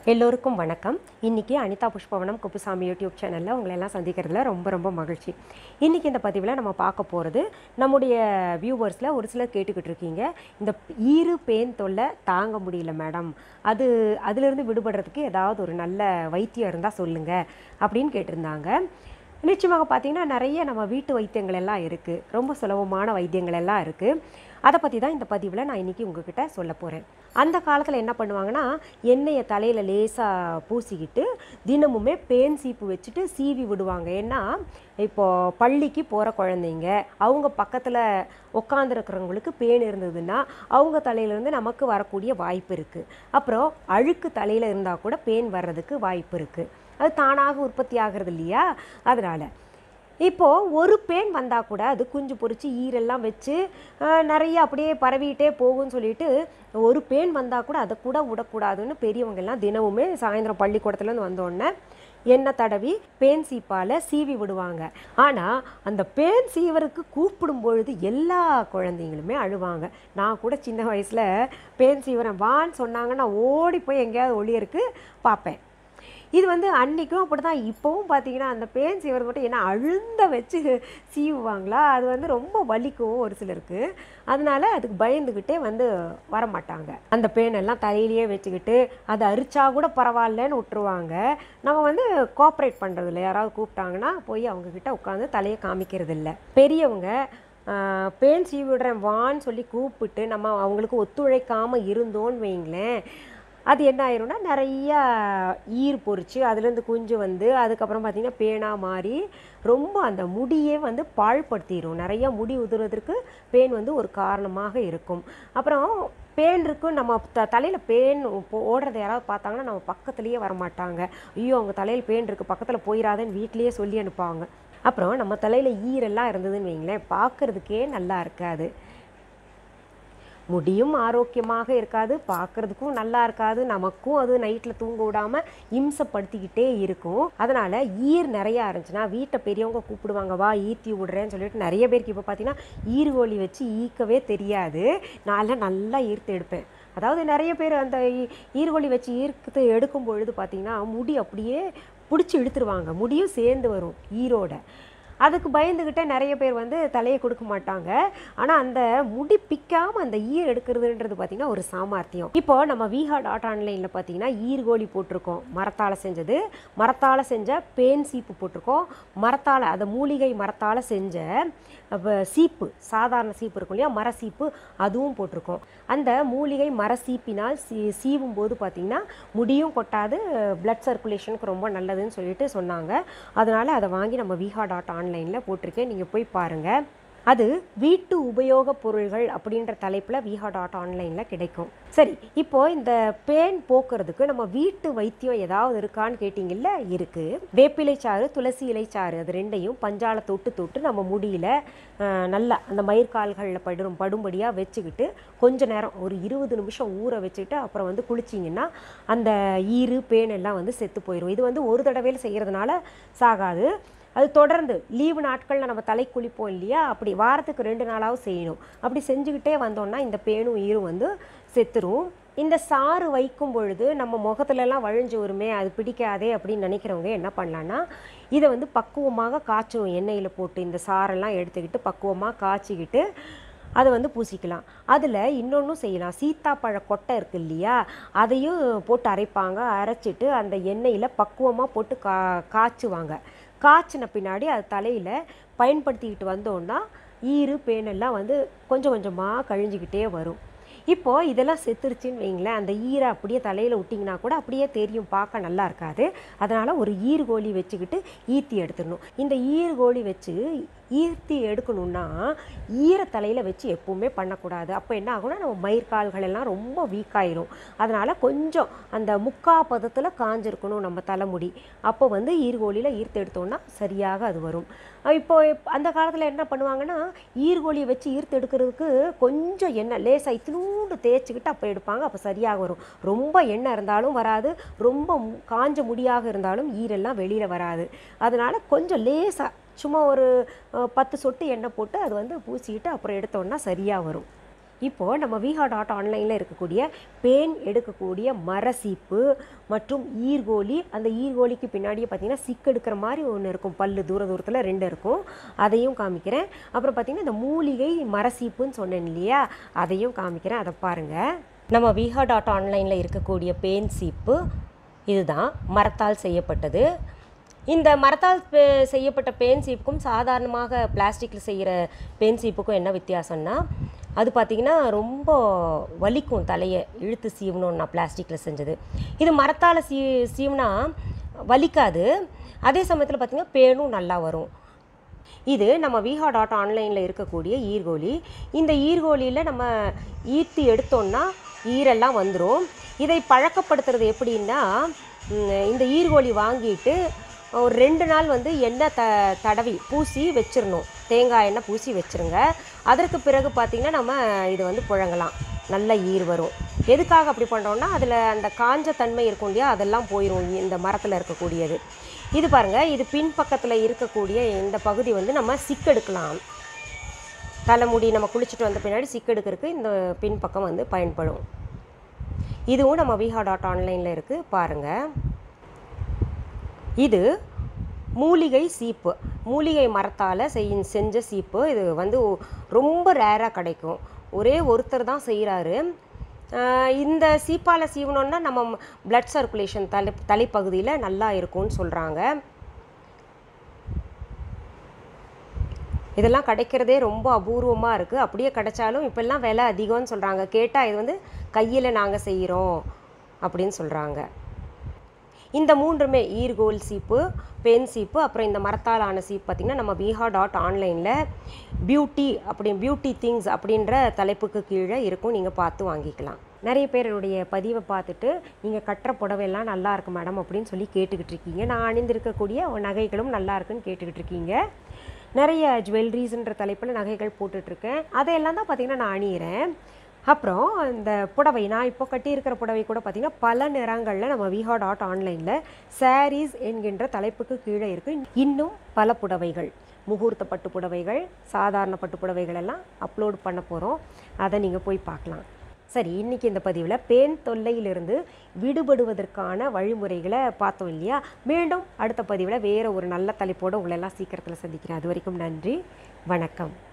எல்லோருக்கும் வணக்கம் இன்றைக்கி அனிதா புஷ்பவனம் குப்புசாமி யூடியூப் சேனலில் உங்களை எல்லாம் சந்திக்கிறதுல ரொம்ப ரொம்ப மகிழ்ச்சி இன்றைக்கி இந்த பதிவில் நம்ம பார்க்க போகிறது நம்முடைய வியூவர்ஸில் ஒரு சிலர் கேட்டுக்கிட்டு இருக்கீங்க இந்த ஈறு பேன் தொல்லை தாங்க முடியல மேடம் அது அதிலிருந்து விடுபடுறதுக்கு ஏதாவது ஒரு நல்ல வைத்தியம் இருந்தால் சொல்லுங்கள் அப்படின்னு கேட்டிருந்தாங்க நிச்சயமாக பார்த்தீங்கன்னா நிறைய நம்ம வீட்டு வைத்தியங்கள் எல்லாம் இருக்குது ரொம்ப சுலபமான வைத்தியங்கள் எல்லாம் இருக்குது அதை பற்றி தான் இந்த பதிவில் நான் இன்றைக்கி உங்ககிட்ட சொல்ல போகிறேன் அந்த காலத்தில் என்ன பண்ணுவாங்கன்னா எண்ணெயை தலையில் லேசாக பூசிக்கிட்டு தினமுமே பேன் சீப்பு வச்சுட்டு சீவி விடுவாங்க ஏன்னா இப்போது பள்ளிக்கு போகிற குழந்தைங்க அவங்க பக்கத்தில் உட்காந்துருக்கிறவங்களுக்கு பேன் இருந்ததுன்னா அவங்க தலையிலேருந்து நமக்கு வரக்கூடிய வாய்ப்பு இருக்குது அப்புறம் அழுக்கு தலையில் இருந்தால் கூட பேன் வர்றதுக்கு வாய்ப்பு இருக்குது அது தானாக உற்பத்தி ஆகிறது இல்லையா அதனால் இப்போது ஒரு பேன் வந்தால் கூட அது குஞ்சு பொறிச்சு ஈரெல்லாம் வச்சு ஆஹ், நிறைய அப்படியே பரவிட்டே போகும்னு சொல்லிட்டு ஒரு பேன் வந்தால் கூட அதை கூட விடக்கூடாதுன்னு பெரியவங்க எல்லாம் தினமுமே சாயந்தரம் பள்ளிக்கூடத்துலேருந்து வந்தோடனே எண்ணெய் தடவி பேன் சீப்பால் சீவி விடுவாங்க ஆனால் அந்த பேன் சீவருக்கு கூப்பிடும் பொழுது எல்லா குழந்தைங்களுமே அழுவாங்க நான் கூட சின்ன வயசில் பேன் சீவரன் வான்னு சொன்னாங்கன்னா ஓடி போய் எங்கேயாவது ஒளியருக்கு பார்ப்பேன் இது வந்து அன்றைக்கும் அப்படி தான் இப்போவும் பார்த்தீங்கன்னா அந்த பேன் சீவர் மட்டும் என்ன அழுந்த வச்சு சீவுவாங்களா அது வந்து ரொம்ப வலிக்கும் ஒரு சிலருக்கு அதனால அதுக்கு பயந்துக்கிட்டே வந்து வரமாட்டாங்க அந்த பேன் எல்லாம் தலையிலேயே வச்சுக்கிட்டு அதை அரிச்சா கூட பரவாயில்லன்னு விட்டுருவாங்க நம்ம வந்து கோஆப்ரேட் பண்ணுறதில்ல யாராவது கூப்பிட்டாங்கன்னா போய் அவங்கக்கிட்ட உட்காந்து தலையை காமிக்கிறது இல்லை பெரியவங்க ஆஹ், பேன் சீவி விடுறேன் வான்னு சொல்லி கூப்பிட்டு நம்ம அவங்களுக்கு ஒத்துழைக்காமல் இருந்தோன்னு வைங்களேன் அது என்ன ஆயிரும்னா நிறைய ஈர் பொறிச்சு அதுலேருந்து குஞ்சு வந்து அதுக்கப்புறம் பார்த்திங்கன்னா பேனாக மாறி ரொம்ப அந்த முடியே வந்து பாழ்படுத்திடும் நிறைய முடி உதிர்வதற்கு பேன் வந்து ஒரு காரணமாக இருக்கும் அப்புறம் பேன் இருக்கும் நம்ம த தலையில் பேன் போ- ஓடுறத யாராவது பார்த்தாங்கன்னா நம்ம பக்கத்துலேயே வரமாட்டாங்க ஐயோ அவங்க தலையில் பேன் இருக்குது பக்கத்தில் போயிடாதேன்னு வீட்லேயே சொல்லி அனுப்புவாங்க அப்புறம் நம்ம தலையில் ஈரெல்லாம் இருந்ததுன்னு வைங்களேன் பார்க்குறதுக்கே நல்லா இருக்காது முடியும் ஆரோக்கியமாக இருக்காது பார்க்கறதுக்கும் நல்லா இருக்காது நமக்கும் அது நைட்டில் தூங்க விடாமல் இம்சப்படுத்திக்கிட்டே இருக்கும் அதனால் ஈர் நிறையா இருந்துச்சுன்னா வீட்டை பெரியவங்க கூப்பிடுவாங்க வா ஈத்தி விடுறேன்னு சொல்லிட்டு நிறைய பேருக்கு இப்போ பார்த்தீங்கன்னா ஈர்கோழி வச்சு ஈக்கவே தெரியாது நான்லாம் நல்லா ஈர்த்து எடுப்பேன் அதாவது நிறைய பேர் அந்த ஈ- ஈர்கோழி வச்சு ஈர்த்து எடுக்கும் பொழுது பார்த்தீங்கன்னா முடி அப்படியே பிடிச்சி இழுத்துருவாங்க முடியும் சேர்ந்து வரும் ஈரோட அதுக்கு பயந்துக்கிட்டே நிறைய பேர் வந்து தலையை கொடுக்க மாட்டாங்க ஆனால் அந்த முடி பிக்காமல் அந்த ஈர் எடுக்கிறதுன்றது பார்த்திங்கன்னா ஒரு சாமர்த்தியம் இப்போ நம்ம விஹா டாட் ஆன்லைனில் பார்த்தீங்கன்னா ஈர்கோழி போட்டிருக்கோம் மரத்தால் செஞ்சது மரத்தால் செஞ்ச பேன் சீப்பு போட்டிருக்கோம் மரத்தால் அந்த மூலிகை மரத்தால் செஞ்ச அப்ப, சீப்பு சாதாரண சீப்பு இருக்கும் இல்லையா மர சீப்பு அதுவும் போட்டிருக்கோம் அந்த மூலிகை மர சீப்பினால் சீ சீவும் போது பார்த்திங்கன்னா முடியும் கொட்டாது பிளட் சர்க்குலேஷனுக்கு ரொம்ப நல்லதுன்னு சொல்லிட்டு சொன்னாங்க அதனால் அதை வாங்கி நம்ம விஹா டாட் ஆன்லைனில் போட்டிருக்கேன் நீங்கள் போய் பாருங்கள் அது வீட்டு உபயோகப் பொருள்கள் அப்படின்ற தலைப்பில் விஹா டாட் ஆன்லைனில் கிடைக்கும் சரி இப்போ இந்த பேன் போக்குறதுக்கு நம்ம வீட்டு வைத்தியம் ஏதாவது இருக்கான்னு கேட்டிங்கல்ல இருக்குது வேப்பிலை சாறு துளசி இலை சாறு அது ரெண்டையும் பஞ்சால தொட்டு தொட்டு நம்ம முடியல அஹ், நல்லா அந்த மயிர்கால்களில் படும் படும்படியாக வச்சுக்கிட்டு கொஞ்ச நேரம் ஒரு இருபது நிமிஷம் ஊற வச்சுக்கிட்டு அப்புறம் வந்து குளிச்சிங்கன்னா அந்த ஈறு பேன் எல்லாம் வந்து செத்து போயிடும் இது வந்து ஒரு தடவையில் செய்கிறதுனால சாகாது அது தொடர்ந்து லீவு நாட்களில் நம்ம தலை குளிப்போம் இல்லையா அப்படி வாரத்துக்கு ரெண்டு நாளாவது செய்யணும் அப்படி செஞ்சுக்கிட்டே வந்தோம்னா இந்த பேனும் ஈரும் வந்து செத்துரும் இந்த சாறு வைக்கும் பொழுது நம்ம முகத்துலலாம் வழிஞ்சு வருமே அது பிடிக்காதே அப்படின்னு நினைக்கிறவங்க என்ன பண்ணலான்னா இதை வந்து பக்குவமாக காய்ச்சணும் எண்ணெயில் போட்டு இந்த சாரெல்லாம் எடுத்துக்கிட்டு பக்குவமாக காய்ச்சிக்கிட்டு அதை வந்து பூசிக்கலாம் அதில் இன்னொன்றும் செய்யலாம் சீத்தாப்பழ கொட்டை இருக்கு இல்லையா அதையும் போட்டு அரைப்பாங்க அரைச்சிட்டு அந்த எண்ணெயில் பக்குவமாக போட்டு கா காய்ச்சுவாங்க காய்ச்சின பின்னாடி அது தலையில் பயன்படுத்திக்கிட்டு வந்தோன்னா ஈறு பேனெல்லாம் வந்து கொஞ்சம் கொஞ்சமாக கழிஞ்சிக்கிட்டே வரும் இப்போது இதெல்லாம் செத்துருச்சுன்னு வைங்களேன் அந்த ஈரை அப்படியே தலையில் விட்டிங்கன்னா கூட அப்படியே தெரியும் பார்க்க நல்லா இருக்காது அதனால் ஒரு ஈர்கோழி வச்சுக்கிட்டு ஈத்தி எடுத்துடணும் இந்த ஈர்கோழி வச்சு ஈர்த்தி எடுக்கணும்னா ஈர தலையில் வச்சு எப்பவுமே பண்ணக்கூடாது அப்போ என்ன ஆகும்னா நம்ம மயிர்கால்கள் எல்லாம் ரொம்ப வீக் ஆயிரும் அதனால் கொஞ்சம் அந்த முக்கா பதத்தில் காஞ்சிருக்கணும் நம்ம தலைமுடி அப்போ வந்து ஈர்கோழியில் ஈர்த்து எடுத்தோம்னா சரியாக அது வரும் அஹ் இப்போ அந்த காலத்தில் என்ன பண்ணுவாங்கன்னா ஈர்கோழியை வச்சு ஈர்த்து எடுக்கிறதுக்கு கொஞ்சம் எண்ணெய் லேசாக இத்தினூண்டு தேய்ச்சிக்கிட்டு அப்போ எடுப்பாங்க அப்போ சரியாக வரும் ரொம்ப எண்ணெய் இருந்தாலும் வராது ரொம்ப மு- காஞ்ச முடியாக இருந்தாலும் ஈரெல்லாம் வெளியில் வராது அதனால் கொஞ்சம் லேசாக சும்மா ஒரு அஹ், பத்து சொட்டு எண்ணெய் போட்டு அது வந்து பூசிக்கிட்டு அப்புறம் எடுத்தோன்னா சரியாக வரும் இப்போது நம்ம விஹா டாட் ஆன்லைனில் இருக்கக்கூடிய பேன் எடுக்கக்கூடிய மரசீப்பு மற்றும் ஈர்கோலி அந்த ஈர்கோலிக்கு பின்னாடியே பார்த்தீங்கன்னா சிக்கு எடுக்கிற மாதிரி ஒன்று இருக்கும் பல்லு தூர தூரத்தில் ரெண்டு இருக்கும் அதையும் காமிக்கிறேன் அப்புறம் பார்த்தீங்கன்னா இந்த மூலிகை மரசீப்புன்னு சொன்னேன் இல்லையா அதையும் காமிக்கிறேன் அதை பாருங்கள் நம்ம விஹா டாட் ஆன்லைனில் இருக்கக்கூடிய பேன் சீப்பு இதுதான் மரத்தால் செய்யப்பட்டது இந்த மரத்தால் பே- செய்யப்பட்ட பேன் சீப்புக்கும் சாதாரணமாக பிளாஸ்டிக்கில் செய்கிற பேன் சீப்புக்கும் என்ன வித்தியாசம்னா அது பார்த்திங்கன்னா ரொம்ப வலிக்கும் தலையை இழுத்து சீவணும்னா பிளாஸ்டிக்கில் செஞ்சது இது மரத்தால் சீ சீவுனா வலிக்காது அதே சமயத்தில் பார்த்திங்கன்னா பேனும் நல்லா வரும் இது நம்ம விஹா டாட் ஆன்லைனில் இருக்கக்கூடிய ஈர்கோலி இந்த ஈர்கோலியில் நம்ம ஈர்த்து எடுத்தோம்னா ஈரெல்லாம் வந்துடும் இதை பழக்கப்படுத்துறது எப்படின்னா ம், இந்த ஈர்கோலி வாங்கிட்டு ஒரு ரெண்டு நாள் வந்து எண்ணெய் த தடவி பூசி வச்சிடணும் தேங்காய் எண்ணெய் பூசி வச்சிருங்க அதற்கு பிறகு பார்த்திங்கன்னா நம்ம இது வந்து புழங்கலாம் நல்ல ஈர் வரும் எதுக்காக அப்படி பண்ணுறோம்னா அதில் அந்த காஞ்ச தன்மை இருக்கும் இல்லையா அதெல்லாம் போயிடும் இந்த மரத்தில் இருக்கக்கூடியது இது பாருங்கள் இது பின்பக்கத்தில் இருக்கக்கூடிய இந்த பகுதி வந்து நம்ம சிக்கெடுக்கலாம் தலைமுடி நம்ம குளிச்சுட்டு வந்த பின்னாடி சிக்கெடுக்கிறதுக்கு இந்த பின்பக்கம் வந்து பயன்படும் இதுவும் நம்ம விஹா டாட் ஆன்லைனில் இருக்குது பாருங்கள் இது மூலிகை சீப்பு மூலிகை மரத்தால் செய் செஞ்ச சீப்பு இது வந்து ஒ- ரொம்ப ரேராக கிடைக்கும் ஒரே ஒருத்தர் தான் செய்கிறாரு இந்த சீப்பால் சீவனோன்னா நம்ம பிளட் சர்க்குலேஷன் தலை தலைப்பகுதியில் நல்லா இருக்கும்னு சொல்கிறாங்க இதெல்லாம் கிடைக்கிறதே ரொம்ப அபூர்வமாக இருக்குது அப்படியே கிடைச்சாலும் இப்போல்லாம் விலை அதிகம்னு சொல்கிறாங்க கேட்டால் இது வந்து கையில் நாங்கள் செய்கிறோம் அப்படின்னு சொல்கிறாங்க இந்த மூன்றுமே ஈர்கோல் சீப்பு பென் சீப்பு அப்புறம் இந்த மரத்தால் ஆன சீப் பார்த்திங்கன்னா நம்ம விஹா டாட் ஆன்லைனில் பியூட்டி அப்படி பியூட்டி திங்ஸ் அப்படின்ற தலைப்புக்கு கீழே இருக்கும் நீங்கள் பார்த்து வாங்கிக்கலாம் நிறைய பேருடைய பதிவை பார்த்துட்டு நீங்கள் கட்டுற புடவையெல்லாம் நல்லா இருக்கு மேடம் அப்படின்னு சொல்லி கேட்டுக்கிட்டு இருக்கீங்க நான் அணிந்திருக்கக்கூடிய நகைகளும் நல்லா இருக்குன்னு கேட்டுக்கிட்டு இருக்கீங்க நிறைய ஜுவல்லரிஸ்ன்ற தலைப்பில் நகைகள் போட்டுட்ருக்கேன் அதையெல்லாம் தான் பார்த்திங்கன்னா நான் அணியிறேன் அப்புறம் இந்த புடவை நான் இப்போ கட்டியிருக்கிற புடவை கூட பார்த்திங்கன்னா பல நிறங்களில் நம்ம விஹா டாட் ஆன்லைனில் சாரீஸ் என்கின்ற தலைப்புக்கு கீழே இருக்குது இன்னும் பல புடவைகள் முகூர்த்த பட்டு புடவைகள் சாதாரண பட்டு புடவைகள் எல்லாம் அப்லோட் பண்ண போகிறோம் அதை நீங்கள் போய் பார்க்கலாம் சரி இன்றைக்கி இந்த பதிவில் பேன் தொல்லையிலிருந்து விடுபடுவதற்கான வழிமுறைகளை பார்த்தோம் இல்லையா மீண்டும் அடுத்த பதிவில் வேறு ஒரு நல்ல தலைப்போடு உங்களை எல்லாம் சீக்கிரத்தில் சந்திக்கிறேன் அது வரைக்கும் நன்றி வணக்கம்